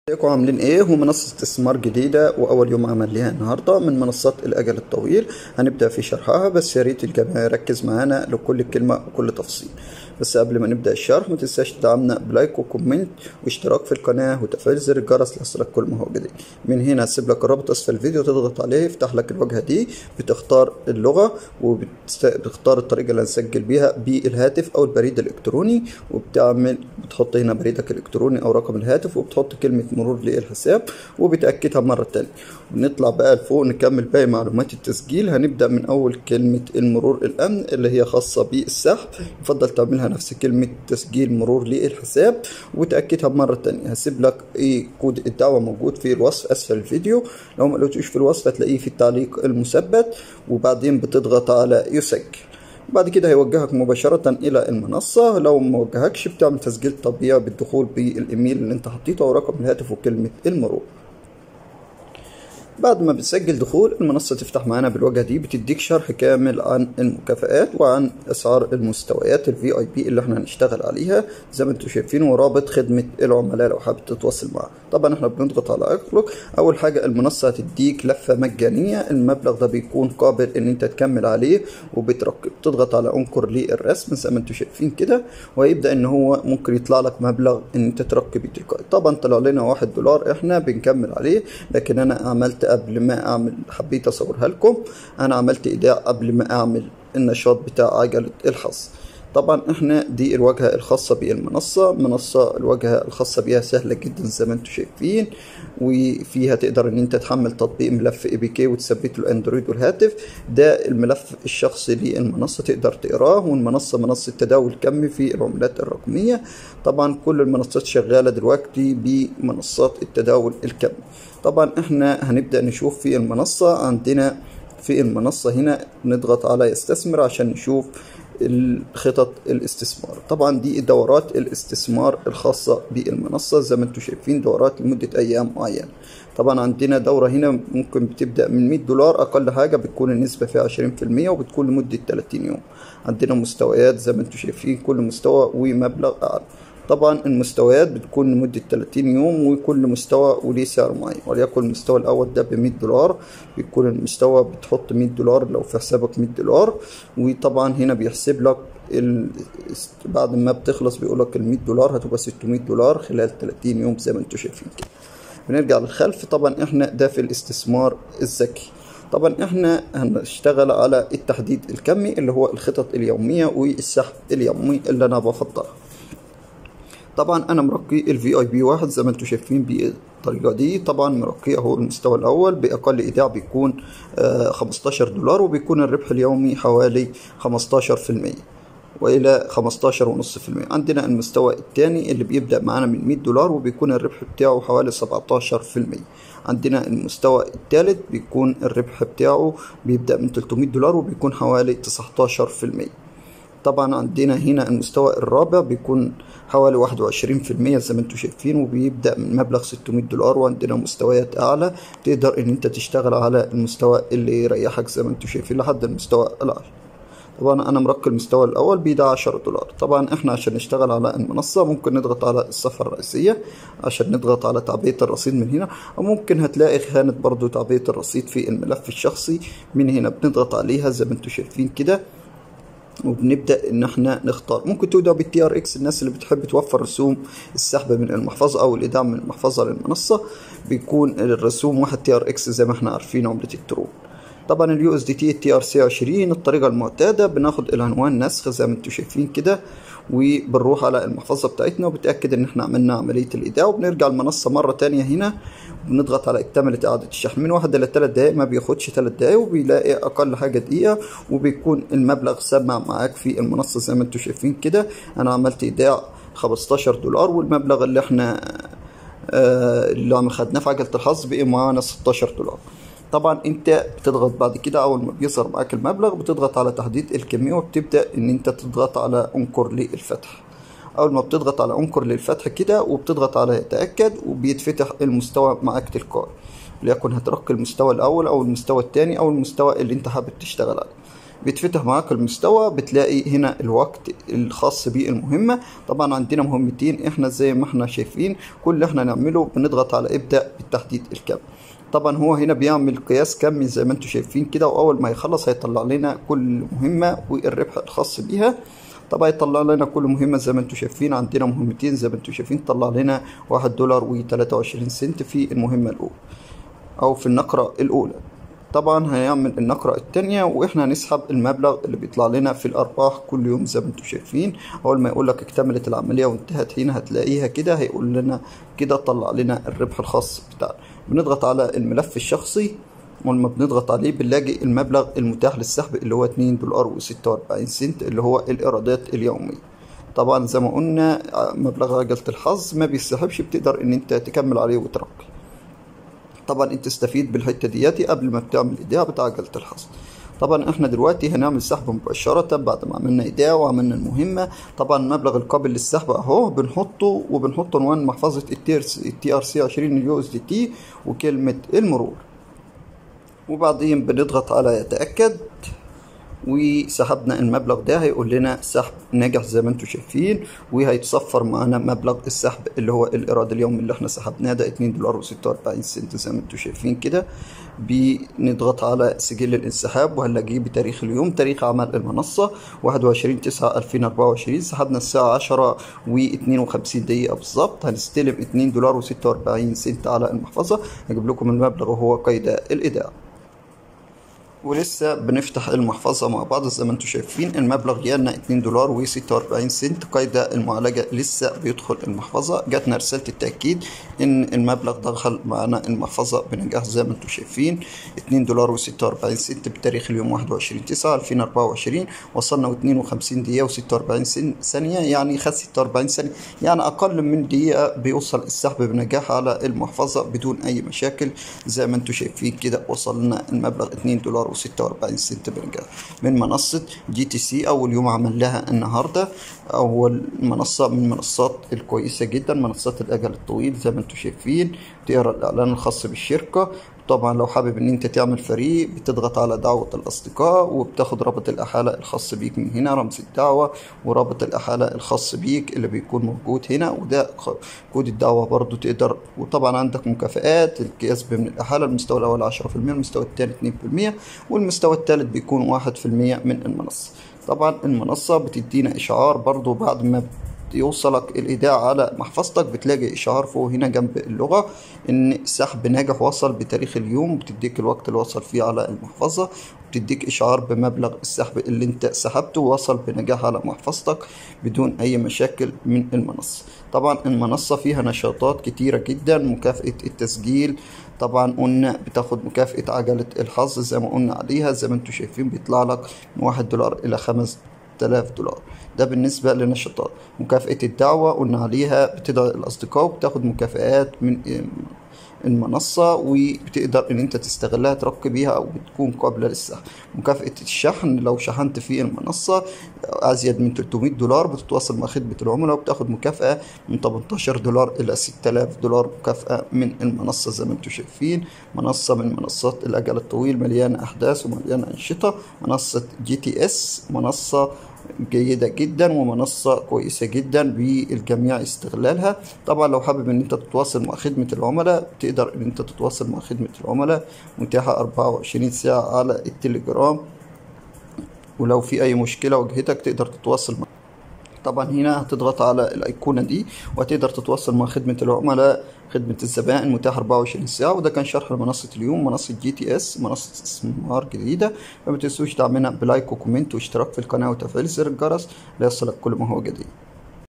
ازيكم عاملين ايه ومنصة استثمار جديدة واول يوم عمل ليها النهاردة من منصات الاجل الطويل هنبدأ في شرحها بس يا ريت الجميع يركز معانا لكل كلمة وكل تفصيل بس قبل ما نبدأ الشرح ما تنساش تدعمنا بلايك وكومنت واشتراك في القناة وتفعيل زر الجرس ليصلك كل ما هو جديد من هنا هسيب لك الرابط اسفل الفيديو تضغط عليه يفتح لك الواجهة دي بتختار اللغة وبتختار الطريقة اللي هنسجل بيها بالهاتف او البريد الالكتروني وبتعمل بتحط هنا بريدك الالكتروني او رقم الهاتف وبتحط كلمة مرور للحساب وبتأكدها مرة تانية ونطلع بقى لفوق نكمل باقي معلومات التسجيل هنبدأ من أول كلمة المرور الأمن اللي هي خاصة بالسحب يفضل تعملها نفس كلمة تسجيل مرور للحساب وتأكدها مرة تانية هسيب لك إيه كود الدعوة موجود في الوصف أسفل الفيديو لو ما لقيتوش في الوصف هتلاقيه في التعليق المثبت وبعدين بتضغط على يسجل بعد كده هيوجهك مباشرة إلى المنصة لو ما وجهكش بتعمل تسجيل طبيعي بالدخول بالإيميل اللي أنت حطيته أو رقم الهاتف وكلمة المرور بعد ما بتسجل دخول المنصة تفتح معانا بالواجهة دي بتديك شرح كامل عن المكافآت وعن أسعار المستويات الفي اي بي اللي احنا هنشتغل عليها زي ما انتم شايفين ورابط خدمة العملاء لو حابب تتواصل معاه طبعا احنا بنضغط على اغلق أول حاجة المنصة هتديك لفة مجانية المبلغ ده بيكون قابل إن أنت تكمل عليه وبتركب تضغط على انكر للرسم زي ما انتم شايفين كده وهيبدأ إن هو ممكن يطلع لك مبلغ إن أنت تركب تلقائي طبعا طلع لنا واحد دولار احنا بنكمل عليه لكن أنا عملت قبل ما اعمل حبيت اصورها لكم انا عملت ايداع قبل ما اعمل النشاط بتاع عجلة الحظ طبعا احنا دي الواجهة الخاصة بالمنصة منصة الواجهة الخاصة بيها سهلة جدا زي ما انتم شايفين وفيها تقدر ان انت تحمل تطبيق ملف اي بي كي وتثبته الاندرويد والهاتف ده الملف الشخصي للمنصة تقدر تقراه والمنصة منصة تداول كمي في العملات الرقمية طبعا كل المنصات شغالة دلوقتي بمنصات التداول الكمي طبعا احنا هنبدأ نشوف في المنصة عندنا في المنصة هنا نضغط على يستثمر عشان نشوف الخطط الاستثمار طبعا دي دورات الاستثمار الخاصة بالمنصة زي ما انتم شايفين دورات لمدة ايام معينة طبعا عندنا دورة هنا ممكن بتبدأ من 100 دولار اقل حاجة بتكون النسبة فيها 20% وبتكون لمدة 30 يوم عندنا مستويات زي ما انتم شايفين كل مستوى ومبلغ اعلى طبعا المستويات بتكون لمدة 30 يوم وكل مستوى وليه سعر معين وليكن المستوى الأول ده ب 100 دولار بيكون المستوى بتحط 100 دولار لو في حسابك 100 دولار وطبعا هنا بيحسب لك ال... بعد ما بتخلص بيقول لك ال 100 دولار هتبقى 600 دولار خلال 30 يوم زي ما انتم شايفين كده بنرجع للخلف طبعا احنا ده في الاستثمار الذكي طبعا احنا هنشتغل على التحديد الكمي اللي هو الخطط اليومية والسحب اليومي اللي انا بفضلها طبعا انا مرقي الفي اي بي واحد زي ما انتم شايفين بالطريقه دي طبعا مرقي اهو المستوى الاول باقل ايداع بيكون آه 15 دولار وبيكون الربح اليومي حوالي 15% والى 15.5% عندنا المستوى الثاني اللي بيبدا معانا من 100 دولار وبيكون الربح بتاعه حوالي 17% عندنا المستوى الثالث بيكون الربح بتاعه بيبدا من 300 دولار وبيكون حوالي 19% طبعا عندنا هنا المستوى الرابع بيكون حوالي واحد وعشرين في المية زي ما انتم شايفين وبيبدأ من مبلغ ستمية دولار وعندنا مستويات أعلى تقدر إن أنت تشتغل على المستوى اللي يريحك زي ما انتم شايفين لحد المستوى الأعلى طبعا أنا مرقي المستوى الأول بيدا عشرة دولار طبعا إحنا عشان نشتغل على المنصة ممكن نضغط على الصفحة الرئيسية عشان نضغط على تعبئة الرصيد من هنا أو ممكن هتلاقي خانة برضو تعبئة الرصيد في الملف الشخصي من هنا بنضغط عليها زي ما انتم شايفين كده وبنبدا ان احنا نختار ممكن تبدا بالتي ار اكس الناس اللي بتحب توفر رسوم السحب من المحفظه او الايداع من المحفظه للمنصه بيكون الرسوم واحد تي ار اكس زي ما احنا عارفين عمله الترون طبعا اليو اس دي تي التي ار سي 20 الطريقه المعتاده بناخد العنوان نسخ زي ما انتم شايفين كده وبنروح على المحفظه بتاعتنا وبتاكد ان احنا عملنا عمليه الايداع وبنرجع المنصه مره تانية هنا بنضغط على اكتملت اعاده الشحن من واحد الى ثلاث دقائق ما بياخدش ثلاث دقائق وبيلاقي اقل حاجه دقيقه وبيكون المبلغ سمع معاك في المنصه زي ما انتم شايفين كده انا عملت ايداع 15 دولار والمبلغ اللي احنا آه اللي عم خدناه في عجله الحظ بقي معانا 16 دولار طبعا انت بتضغط بعد كده اول ما بيظهر معاك المبلغ بتضغط على تحديد الكميه وبتبدا ان انت تضغط على انكر للفتح اول ما بتضغط على انكر للفتح كده وبتضغط على تاكد وبيتفتح المستوى معاك تلقائي ليكن هترقي المستوى الاول او المستوى الثاني او المستوى اللي انت حابب تشتغل عليه بيتفتح معاك المستوى بتلاقي هنا الوقت الخاص بالمهمة طبعا عندنا مهمتين احنا زي ما احنا شايفين كل اللي احنا نعمله بنضغط على ابدأ بالتحديد الكم طبعا هو هنا بيعمل قياس كمي زي ما انتم شايفين كده واول ما يخلص هيطلع لنا كل مهمة والربح الخاص بيها طبعا يطلع لنا كل مهمة زي ما انتم شايفين عندنا مهمتين زي ما انتم شايفين طلع لنا واحد دولار وتلاتة وعشرين سنت في المهمة الأولى أو في النقرة الأولى طبعا هيعمل النقرة التانية واحنا هنسحب المبلغ اللي بيطلع لنا في الأرباح كل يوم زي ما انتم شايفين أول ما يقول لك اكتملت العملية وانتهت هنا هتلاقيها كده هيقول لنا كده طلع لنا الربح الخاص بتاعنا بنضغط على الملف الشخصي ولما بنضغط عليه بنلاقي المبلغ المتاح للسحب اللي هو 2 دولار وستة وأربعين سنت اللي هو الإيرادات اليومية طبعا زي ما قلنا مبلغ عجلة الحظ ما بيسحبش بتقدر ان انت تكمل عليه وترقي طبعا انت تستفيد بالحته دياتي قبل ما بتعمل ايداع بتاع عجله الحظ طبعا احنا دلوقتي هنعمل سحب مباشرة بعد ما عملنا ايداع وعملنا المهمة طبعا المبلغ القابل للسحب اهو بنحطه وبنحط عنوان محفظة التي ار سي 20 يو اس دي تي وكلمة المرور وبعدين بنضغط على يتأكد وسحبنا المبلغ ده هيقول لنا سحب ناجح زي ما انتم شايفين وهيتصفر معانا مبلغ السحب اللي هو الايراد اليومي اللي احنا سحبناه ده 2 دولار و46 سنت زي ما انتم شايفين كده بنضغط على سجل الانسحاب وهنلاقيه بتاريخ اليوم تاريخ عمل المنصة 21 9 2024 سحبنا الساعة 10 و52 دقيقة بالظبط هنستلم 2 دولار و46 سنت على المحفظة هجيب لكم المبلغ وهو قيد الإيداع ولسه بنفتح المحفظة مع بعض زي ما انتم شايفين المبلغ جالنا 2 دولار و46 سنت قيد المعالجة لسه بيدخل المحفظة جاتنا رسالة التأكيد ان المبلغ دخل معانا المحفظة بنجاح زي ما انتم شايفين 2 دولار و46 سنت بتاريخ اليوم 21 9 2024 وصلنا 52 دقيقة و46 ثانية يعني خد 46 ثانية يعني أقل من دقيقة بيوصل السحب بنجاح على المحفظة بدون أي مشاكل زي ما انتم شايفين كده وصلنا المبلغ 2 دولار و46 سنت برجع من منصة جي تي سي أول يوم عمل لها النهاردة أول منصة من المنصات الكويسة جدا منصات الأجل الطويل زي ما انتم شايفين تقرا الإعلان الخاص بالشركة طبعا لو حابب ان انت تعمل فريق بتضغط على دعوة الاصدقاء وبتاخد رابط الاحالة الخاص بيك من هنا رمز الدعوة ورابط الاحالة الخاص بيك اللي بيكون موجود هنا وده كود الدعوة برضو تقدر وطبعا عندك مكافآت الكسب من الاحالة المستوى الاول عشرة في المية المستوى الثاني اتنين في المية والمستوى الثالث بيكون واحد في المية من المنصة طبعا المنصة بتدينا اشعار برضو بعد ما يوصلك الايداع على محفظتك بتلاقي اشعار فوق هنا جنب اللغه ان سحب ناجح وصل بتاريخ اليوم بتديك الوقت اللي وصل فيه على المحفظه بتديك اشعار بمبلغ السحب اللي انت سحبته وصل بنجاح على محفظتك بدون اي مشاكل من المنصه طبعا المنصه فيها نشاطات كتيره جدا مكافاه التسجيل طبعا قلنا بتاخد مكافاه عجله الحظ زي ما قلنا عليها زي ما انتم شايفين بيطلع لك من واحد دولار الى خمس 6000 دولار ده بالنسبة للنشاطات مكافأة الدعوة قلنا عليها بتدعو الأصدقاء وبتاخد مكافآت من المنصة وبتقدر ان انت تستغلها ترقي بيها او بتكون قابلة للسحب مكافأة الشحن لو شحنت في المنصة ازيد من 300 دولار بتتواصل مع خدمة العملاء وبتاخد مكافأة من 18 دولار الى 6000 دولار مكافأة من المنصة زي ما انتم شايفين منصة من منصات الاجل الطويل مليانة احداث ومليانة انشطة منصة جي تي اس منصة جيدة جدا ومنصة كويسة جدا بالجميع استغلالها طبعا لو حابب ان انت تتواصل مع خدمة العملاء تقدر ان انت تتواصل مع خدمة العملاء متاحة 24 ساعة على التليجرام ولو في اي مشكلة واجهتك تقدر تتواصل مع طبعا هنا هتضغط على الايقونة دي وتقدر تتواصل مع خدمة العملاء خدمة الزبائن متاح 24 ساعة وده كان شرح لمنصة اليوم منصة جي تي اس منصة استثمار جديدة فما تنسوش دعمنا بلايك وكومنت واشتراك في القناة وتفعيل زر الجرس ليصلك كل ما هو جديد